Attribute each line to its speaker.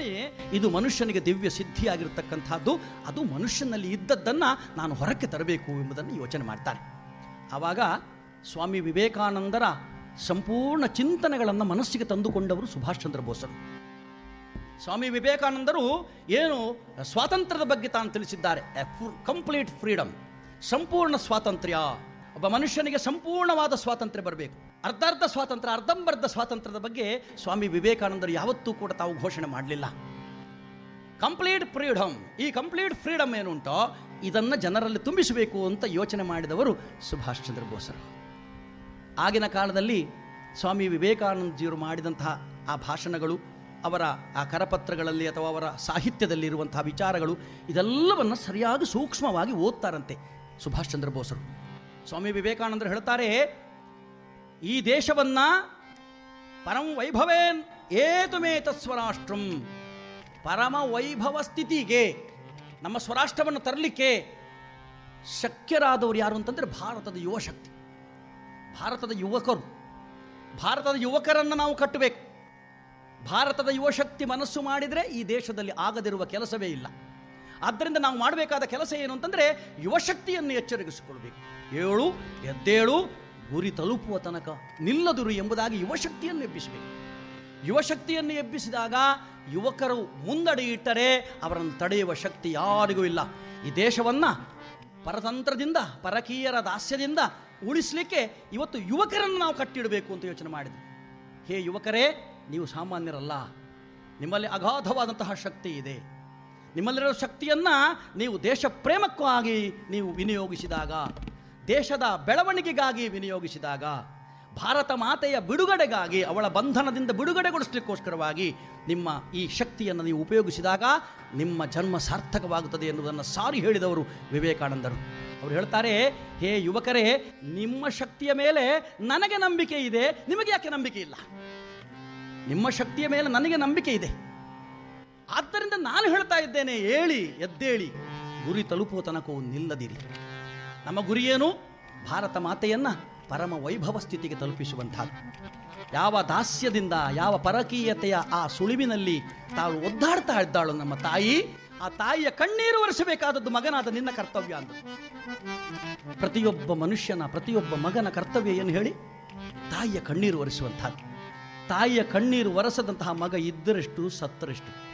Speaker 1: ಸ್ವಾಮಿ ಇದು ಮನುಷ್ಯನಿಗೆ ದಿವ್ಯ ಸಿದ್ಧಿಯಾಗಿರ್ತಕ್ಕಂಥದ್ದು ಅದು ಮನುಷ್ಯನಲ್ಲಿ ಇದ್ದದ್ದನ್ನು ನಾನು ಹೊರಕ್ಕೆ ತರಬೇಕು ಎಂಬುದನ್ನು ಯೋಚನೆ ಮಾಡ್ತಾರೆ ಆವಾಗ ಸ್ವಾಮಿ ವಿವೇಕಾನಂದರ ಸಂಪೂರ್ಣ ಚಿಂತನೆಗಳನ್ನು ಮನಸ್ಸಿಗೆ ತಂದುಕೊಂಡವರು ಸುಭಾಷ್ ಚಂದ್ರ ಬೋಸರು ಸ್ವಾಮಿ ವಿವೇಕಾನಂದರು ಏನು ಸ್ವಾತಂತ್ರ್ಯದ ಬಗ್ಗೆ ತಾನು ತಿಳಿಸಿದ್ದಾರೆ ಕಂಪ್ಲೀಟ್ ಫ್ರೀಡಮ್ ಸಂಪೂರ್ಣ ಸ್ವಾತಂತ್ರ್ಯ ಒಬ್ಬ ಮನುಷ್ಯನಿಗೆ ಸಂಪೂರ್ಣವಾದ ಸ್ವಾತಂತ್ರ್ಯ ಬರಬೇಕು ಅರ್ಧಾರ್ಧ ಸ್ವಾತಂತ್ರ್ಯ ಅರ್ಧಂಬರ್ಧ ಸ್ವಾತಂತ್ರ್ಯದ ಬಗ್ಗೆ ಸ್ವಾಮಿ ವಿವೇಕಾನಂದರು ಯಾವತ್ತೂ ಕೂಡ ತಾವು ಘೋಷಣೆ ಮಾಡಲಿಲ್ಲ ಕಂಪ್ಲೀಟ್ ಫ್ರೀಡಮ್ ಈ ಕಂಪ್ಲೀಟ್ ಫ್ರೀಡಮ್ ಏನುಂಟೋ ಇದನ್ನು ಜನರಲ್ಲಿ ತುಂಬಿಸಬೇಕು ಅಂತ ಯೋಚನೆ ಮಾಡಿದವರು ಸುಭಾಷ್ ಚಂದ್ರ ಬೋಸರು ಆಗಿನ ಕಾಲದಲ್ಲಿ ಸ್ವಾಮಿ ವಿವೇಕಾನಂದಜಿಯವರು ಮಾಡಿದಂತಹ ಆ ಭಾಷಣಗಳು ಅವರ ಆ ಕರಪತ್ರಗಳಲ್ಲಿ ಅಥವಾ ಅವರ ಸಾಹಿತ್ಯದಲ್ಲಿ ಇರುವಂತಹ ವಿಚಾರಗಳು ಇದೆಲ್ಲವನ್ನು ಸರಿಯಾಗಿ ಸೂಕ್ಷ್ಮವಾಗಿ ಓದ್ತಾರಂತೆ ಸುಭಾಷ್ ಚಂದ್ರ ಬೋಸರು ಸ್ವಾಮಿ ವಿವೇಕಾನಂದರು ಹೇಳ್ತಾರೆ ಈ ದೇಶವನ್ನ ಪರಂ ವೈಭವೇನ್ ಏತುಮೇತ ಸ್ವರಾಷ್ಟ್ರಂ ಪರಮ ವೈಭವ ಸ್ಥಿತಿಗೆ ನಮ್ಮ ಸ್ವರಾಷ್ಟ್ರವನ್ನು ತರಲಿಕ್ಕೆ ಶಕ್ಯರಾದವರು ಯಾರು ಅಂತಂದರೆ ಭಾರತದ ಯುವಶಕ್ತಿ ಭಾರತದ ಯುವಕರು ಭಾರತದ ಯುವಕರನ್ನು ನಾವು ಕಟ್ಟಬೇಕು ಭಾರತದ ಯುವಶಕ್ತಿ ಮನಸ್ಸು ಮಾಡಿದರೆ ಈ ದೇಶದಲ್ಲಿ ಆಗದಿರುವ ಕೆಲಸವೇ ಇಲ್ಲ ಆದ್ದರಿಂದ ನಾವು ಮಾಡಬೇಕಾದ ಕೆಲಸ ಏನು ಅಂತಂದರೆ ಯುವಶಕ್ತಿಯನ್ನು ಎಚ್ಚರಿಸಿಕೊಳ್ಬೇಕು ಏಳು ಎದ್ದೇಳು ಗುರಿ ತಲುಪುವ ತನಕ ನಿಲ್ಲದುರು ಎಂಬುದಾಗಿ ಯುವಶಕ್ತಿಯನ್ನು ಎಬ್ಬಿಸಬೇಕು ಯುವಶಕ್ತಿಯನ್ನು ಎಬ್ಬಿಸಿದಾಗ ಯುವಕರು ಮುಂದಡಿ ಇಟ್ಟರೆ ಅವರನ್ನು ತಡೆಯುವ ಶಕ್ತಿ ಯಾರಿಗೂ ಇಲ್ಲ ಈ ದೇಶವನ್ನು ಪರತಂತ್ರದಿಂದ ಪರಕೀಯರ ದಾಸ್ಯದಿಂದ ಉಳಿಸಲಿಕ್ಕೆ ಇವತ್ತು ಯುವಕರನ್ನು ನಾವು ಕಟ್ಟಿಡಬೇಕು ಅಂತ ಯೋಚನೆ ಮಾಡಿದ್ವಿ ಹೇ ಯುವಕರೇ ನೀವು ಸಾಮಾನ್ಯರಲ್ಲ ನಿಮ್ಮಲ್ಲಿ ಅಗಾಧವಾದಂತಹ ಶಕ್ತಿ ಇದೆ ನಿಮ್ಮಲ್ಲಿರೋ ಶಕ್ತಿಯನ್ನು ನೀವು ದೇಶ ಪ್ರೇಮಕ್ಕಾಗಿ ನೀವು ವಿನಿಯೋಗಿಸಿದಾಗ ದೇಶದ ಬೆಳವಣಿಗೆಗಾಗಿ ವಿನಿಯೋಗಿಸಿದಾಗ ಭಾರತ ಮಾತೆಯ ಬಿಡುಗಡೆಗಾಗಿ ಅವಳ ಬಂಧನದಿಂದ ಬಿಡುಗಡೆಗೊಳಿಸಲಿಕ್ಕೋಸ್ಕರವಾಗಿ ನಿಮ್ಮ ಈ ಶಕ್ತಿಯನ್ನು ನೀವು ಉಪಯೋಗಿಸಿದಾಗ ನಿಮ್ಮ ಜನ್ಮ ಸಾರ್ಥಕವಾಗುತ್ತದೆ ಎನ್ನುವುದನ್ನು ಸಾರಿ ಹೇಳಿದವರು ವಿವೇಕಾನಂದರು ಅವರು ಹೇಳ್ತಾರೆ ಹೇ ಯುವಕರೇ ನಿಮ್ಮ ಶಕ್ತಿಯ ಮೇಲೆ ನನಗೆ ನಂಬಿಕೆ ಇದೆ ನಿಮಗೆ ಯಾಕೆ ನಂಬಿಕೆ ಇಲ್ಲ ನಿಮ್ಮ ಶಕ್ತಿಯ ಮೇಲೆ ನನಗೆ ನಂಬಿಕೆ ಇದೆ ಆದ್ದರಿಂದ ನಾನು ಹೇಳ್ತಾ ಇದ್ದೇನೆ ಹೇಳಿ ಎದ್ದೇಳಿ ಗುರಿ ತಲುಪುವ ತನಕವೂ ನಿಲ್ಲದಿರಿ ನಮ್ಮ ಗುರಿಯೇನು ಭಾರತ ಮಾತೆಯನ್ನ ಪರಮ ವೈಭವ ಸ್ಥಿತಿಗೆ ತಲುಪಿಸುವಂತಹದ್ದು ಯಾವ ದಾಸ್ಯದಿಂದ ಯಾವ ಪರಕೀಯತೆಯ ಆ ಸುಳಿವಿನಲ್ಲಿ ತಾವು ಒದ್ದಾಡ್ತಾ ಇದ್ದಾಳು ನಮ್ಮ ತಾಯಿ ಆ ತಾಯಿಯ ಕಣ್ಣೀರು ಒರೆಸಬೇಕಾದದ್ದು ಮಗನಾದ ನಿನ್ನ ಕರ್ತವ್ಯ ಅಂತ ಪ್ರತಿಯೊಬ್ಬ ಮನುಷ್ಯನ ಪ್ರತಿಯೊಬ್ಬ ಮಗನ ಕರ್ತವ್ಯ ಏನು ಹೇಳಿ ತಾಯಿಯ ಕಣ್ಣೀರು ಒರೆಸುವಂತಹದ್ದು ತಾಯಿಯ ಕಣ್ಣೀರು ಒರೆಸದಂತಹ ಮಗ ಇದ್ದರೆಷ್ಟು ಸತ್ತರೆಷ್ಟು